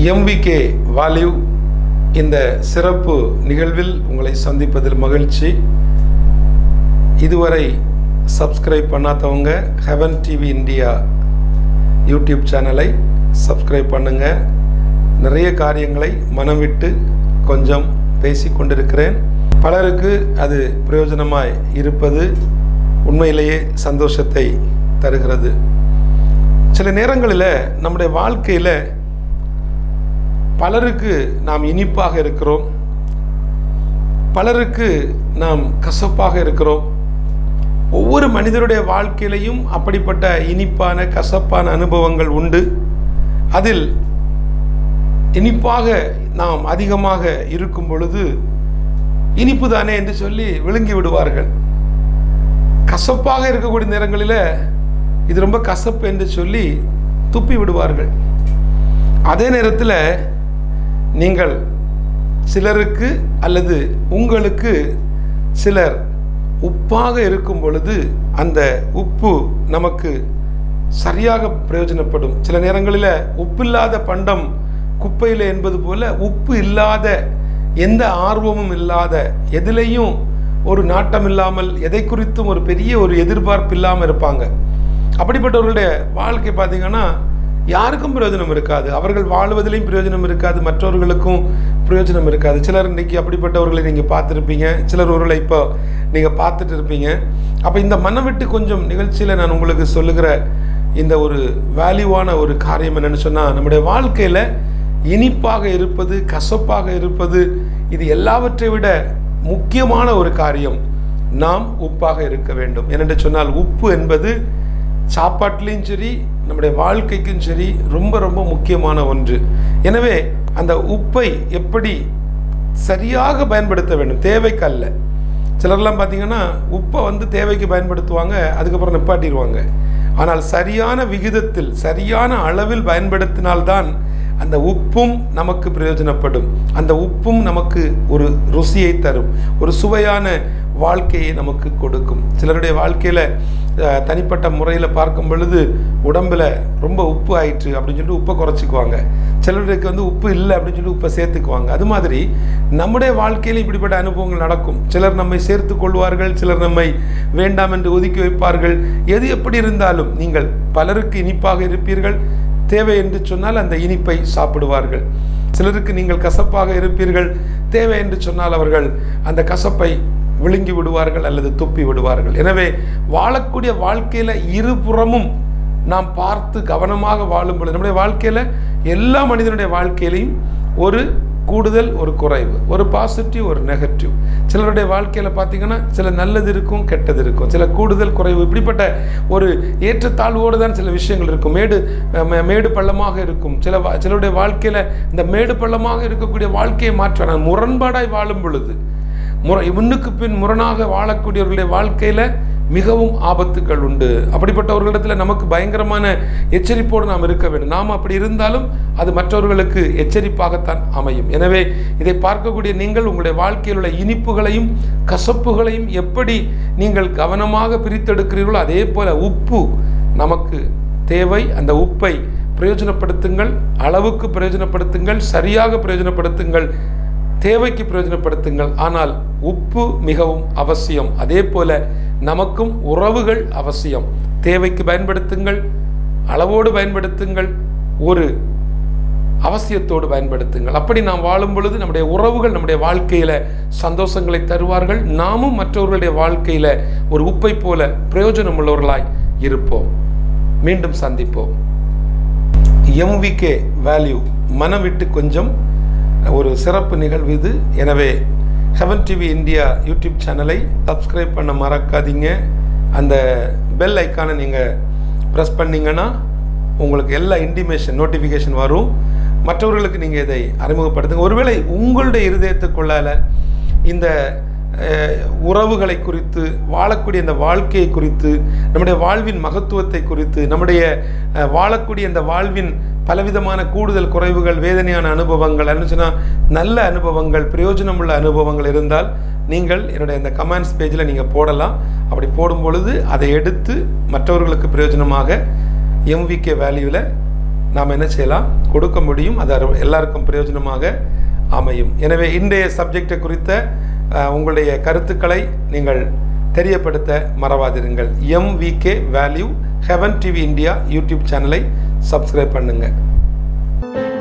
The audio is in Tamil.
எம்விகே வாலிவ் இந்த சிறப்பு நிகழ்வில் உங்களை சந்திப்பதில் மகிழ்ச்சி இதுவரை சப்ஸ்கிரைப் பண்ணாதவங்க ஹெவன் டிவி இந்தியா யூடியூப் சேனலை சப்ஸ்கிரைப் பண்ணுங்க நிறைய காரியங்களை மனம் விட்டு கொஞ்சம் பேசி கொண்டிருக்கிறேன் பலருக்கு அது பிரயோஜனமாய் இருப்பது உண்மையிலேயே சந்தோஷத்தை தருகிறது சில நேரங்களில் நம்முடைய வாழ்க்கையில் பலருக்கு நாம் இனிப்பாக இருக்கிறோம் பலருக்கு நாம் கசப்பாக இருக்கிறோம் ஒவ்வொரு மனிதருடைய வாழ்க்கையிலையும் அப்படிப்பட்ட இனிப்பான கசப்பான அனுபவங்கள் உண்டு அதில் இனிப்பாக நாம் அதிகமாக இருக்கும் பொழுது இனிப்பு தானே என்று சொல்லி விழுங்கி விடுவார்கள் கசப்பாக இருக்கக்கூடிய நேரங்களில் இது ரொம்ப கசப்பு என்று சொல்லி துப்பி விடுவார்கள் அதே நேரத்தில் நீங்கள் சிலருக்கு அல்லது உங்களுக்கு சிலர் உப்பாக இருக்கும் பொழுது அந்த உப்பு நமக்கு சரியாக பிரயோஜனப்படும் சில நேரங்களில் உப்பில்லாத பண்டம் குப்பையில் என்பது போல உப்பு இல்லாத எந்த ஆர்வமும் இல்லாத எதிலையும் ஒரு நாட்டம் இல்லாமல் எதை குறித்தும் ஒரு பெரிய ஒரு எதிர்பார்ப்பு இல்லாமல் இருப்பாங்க அப்படிப்பட்டவர்களுடைய வாழ்க்கை பார்த்தீங்கன்னா யாருக்கும் பிரயோஜனம் இருக்காது அவர்கள் வாழ்வதிலையும் பிரயோஜனம் இருக்காது மற்றவர்களுக்கும் பிரயோஜனம் இருக்காது சிலர் இன்னைக்கு அப்படிப்பட்டவர்களை நீங்கள் பார்த்துருப்பீங்க சிலர் ஒருவர்களை இப்போ நீங்கள் பார்த்துட்டு இருப்பீங்க அப்போ இந்த மனம் விட்டு கொஞ்சம் நிகழ்ச்சியில் நான் உங்களுக்கு சொல்லுகிற இந்த ஒரு வேல்யூவான ஒரு காரியம் என்னென்னு சொன்னால் நம்முடைய வாழ்க்கையில் இனிப்பாக இருப்பது கசப்பாக இருப்பது இது எல்லாவற்றை விட முக்கியமான ஒரு காரியம் நாம் உப்பாக இருக்க வேண்டும் ஏனென்று சொன்னால் உப்பு என்பது சாப்பாட்டிலையும் சரி நம்முடைய வாழ்க்கைக்கும் சரி ரொம்ப ரொம்ப முக்கியமான ஒன்று எனவே அந்த உப்பை எப்படி சரியாக பயன்படுத்த வேண்டும் தேவைக்கு அல்ல சிலர்லாம் பார்த்தீங்கன்னா உப்பை வந்து தேவைக்கு பயன்படுத்துவாங்க அதுக்கப்புறம் நிப்பாட்டிடுவாங்க ஆனால் சரியான விகிதத்தில் சரியான அளவில் பயன்படுத்தினால்தான் அந்த உப்பும் நமக்கு பிரயோஜனப்படும் அந்த உப்பும் நமக்கு ஒரு ருசியை தரும் ஒரு சுவையான வாழ்க்கையை நமக்கு கொடுக்கும் சிலருடைய வாழ்க்கையில் தனிப்பட்ட முறையில் பார்க்கும் பொழுது உடம்பில் ரொம்ப உப்பு ஆயிற்று அப்படின்னு சொல்லிட்டு உப்பை குறைச்சிக்குவாங்க சிலருக்கு வந்து உப்பு இல்லை அப்படின்னு சொல்லி உப்பை சேர்த்துக்குவாங்க அது மாதிரி நம்முடைய வாழ்க்கையில் இப்படிப்பட்ட அனுபவங்கள் நடக்கும் சிலர் நம்மை சேர்த்து கொள்வார்கள் சிலர் நம்மை வேண்டாம் என்று ஒதுக்கி வைப்பார்கள் எது எப்படி இருந்தாலும் நீங்கள் பலருக்கு இனிப்பாக இருப்பீர்கள் தேவை என்று சொன்னால் அந்த இனிப்பை சாப்பிடுவார்கள் சிலருக்கு நீங்கள் கசப்பாக இருப்பீர்கள் தேவை என்று சொன்னால் அவர்கள் அந்த கசப்பை விழுங்கி விடுவார்கள் அல்லது துப்பி விடுவார்கள் எனவே வாழக்கூடிய வாழ்க்கையில் இருபுறமும் நாம் பார்த்து கவனமாக வாழும் பொழுது நம்முடைய வாழ்க்கையில் எல்லா மனிதனுடைய வாழ்க்கையிலையும் ஒரு கூடுதல் ஒரு குறைவு ஒரு பாசிட்டிவ் ஒரு நெகட்டிவ் சிலருடைய வாழ்க்கையில் பார்த்தீங்கன்னா சில நல்லது இருக்கும் கெட்டது இருக்கும் சில கூடுதல் குறைவு இப்படிப்பட்ட ஒரு ஏற்றத்தாழ்வோடு தான் சில விஷயங்கள் இருக்கும் மேடு மேடு பள்ளமாக இருக்கும் சில சிலருடைய வாழ்க்கையில் இந்த மேடு பள்ளமாக இருக்கக்கூடிய வாழ்க்கையை மாற்ற முரண்பாடாய் வாழும் பொழுது முறை முன்னுக்கு பின் முரணாக வாழக்கூடியவர்களுடைய வாழ்க்கையில் மிகவும் ஆபத்துக்கள் உண்டு அப்படிப்பட்டவர்களிடத்தில் நமக்கு பயங்கரமான எச்சரிப்போடு நாம் இருக்க வேண்டும் நாம் அப்படி இருந்தாலும் அது மற்றவர்களுக்கு எச்சரிப்பாகத்தான் அமையும் எனவே இதை பார்க்கக்கூடிய நீங்கள் உங்களுடைய வாழ்க்கையில் உள்ள இனிப்புகளையும் கசப்புகளையும் எப்படி நீங்கள் கவனமாக பிரித்தெடுக்கிறீர்களோ அதே போல உப்பு நமக்கு தேவை அந்த உப்பை பிரயோஜனப்படுத்துங்கள் அளவுக்கு பிரயோஜனப்படுத்துங்கள் சரியாக பிரயோஜனப்படுத்துங்கள் தேவைக்கு பிரயோஜனப்படுத்துங்கள் ஆனால் உப்பு மிகவும் அவசியம் அதே போல நமக்கும் உறவுகள் அவசியம் தேவைக்கு பயன்படுத்துங்கள் அளவோடு பயன்படுத்துங்கள் ஒரு அவசியத்தோடு பயன்படுத்துங்கள் அப்படி நாம் வாழும் பொழுது நம்முடைய உறவுகள் நம்முடைய வாழ்க்கையில சந்தோஷங்களை தருவார்கள் நாமும் மற்றவர்களுடைய வாழ்க்கையில ஒரு உப்பை போல பிரயோஜனம் உள்ளவர்களாய் இருப்போம் மீண்டும் சந்திப்போம் எம்விகே வேல்யூ மனம் விட்டு கொஞ்சம் ஒரு சிறப்பு நிகழ்வு இது எனவே ஹெவன் டிவி இந்தியா யூடியூப் சேனலை சப்ஸ்கிரைப் பண்ண மறக்காதீங்க அந்த பெல் ஐக்கானை நீங்கள் ப்ரெஸ் பண்ணிங்கன்னா உங்களுக்கு எல்லா இன்டிமேஷன் நோட்டிஃபிகேஷன் வரும் மற்றவர்களுக்கு நீங்கள் இதை அறிமுகப்படுத்துங்க ஒருவேளை உங்களுடைய இருதயத்துக்குள்ளால் இந்த உறவுகளை குறித்து வாழக்கூடிய இந்த வாழ்க்கையை குறித்து நம்முடைய வாழ்வின் மகத்துவத்தை குறித்து நம்முடைய வாழக்கூடிய இந்த வாழ்வின் பலவிதமான கூடுதல் குறைவுகள் வேதனையான அனுபவங்கள் சொன்னா நல்ல அனுபவங்கள் பிரயோஜனமுள்ள அனுபவங்கள் இருந்தால் நீங்கள் என்னுடைய இந்த கமெண்ட்ஸ் பேஜில் நீங்கள் போடலாம் அப்படி போடும் பொழுது அதை எடுத்து மற்றவர்களுக்கு பிரயோஜனமாக எம்விகே வேல்யூவில் நாம் என்ன செய்யலாம் கொடுக்க முடியும் அது அரு- எல்லாருக்கும் பிரயோஜனமாக அமையும் எனவே இன்றைய சப்ஜெக்டை குறித்த அஹ், உங்களுடைய கருத்துக்களை நீங்கள் தெரியப்படுத்த மறவாதிருங்கள் MVK value Heaven TV India YouTube சேனலை சப்ஸ்கிரைப் பண்ணுங்கள்